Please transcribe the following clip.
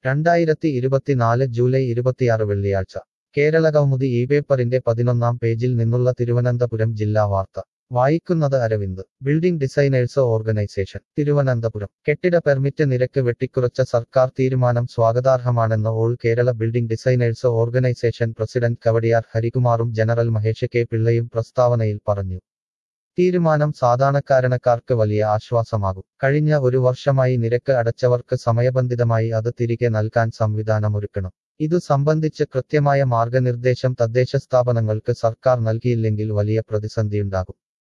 രണ്ടായിരത്തി ഇരുപത്തിനാല് ജൂലൈ ഇരുപത്തിയാറ് വെള്ളിയാഴ്ച കേരള കൗമുദി ഈ പേപ്പറിന്റെ പതിനൊന്നാം പേജിൽ നിന്നുള്ള തിരുവനന്തപുരം ജില്ലാ വാർത്ത വായിക്കുന്നത് Aravind building designers organisation Thiruvananthapuram കെട്ടിട പെർമിറ്റ് നിരക്ക് വെട്ടിക്കുറച്ച സർക്കാർ തീരുമാനം സ്വാഗതാർഹമാണെന്ന് all Kerala building designers organisation president Kawdiar ഹരികുമാറും ജനറൽ മഹേഷ് കെ പിള്ളയും പ്രസ്താവനയിൽ പറഞ്ഞു തീരുമാനം സാധാരണക്കാരണക്കാർക്ക് വലിയ ആശ്വാസമാകും കഴിഞ്ഞ ഒരു വർഷമായി നിരക്ക് അടച്ചവർക്ക് സമയബന്ധിതമായി അത് തിരികെ നൽകാൻ സംവിധാനമൊരുക്കണം ഇതു സംബന്ധിച്ച് കൃത്യമായ മാർഗനിർദ്ദേശം തദ്ദേശ സ്ഥാപനങ്ങൾക്ക് സർക്കാർ നൽകിയില്ലെങ്കിൽ വലിയ പ്രതിസന്ധിയുണ്ടാകും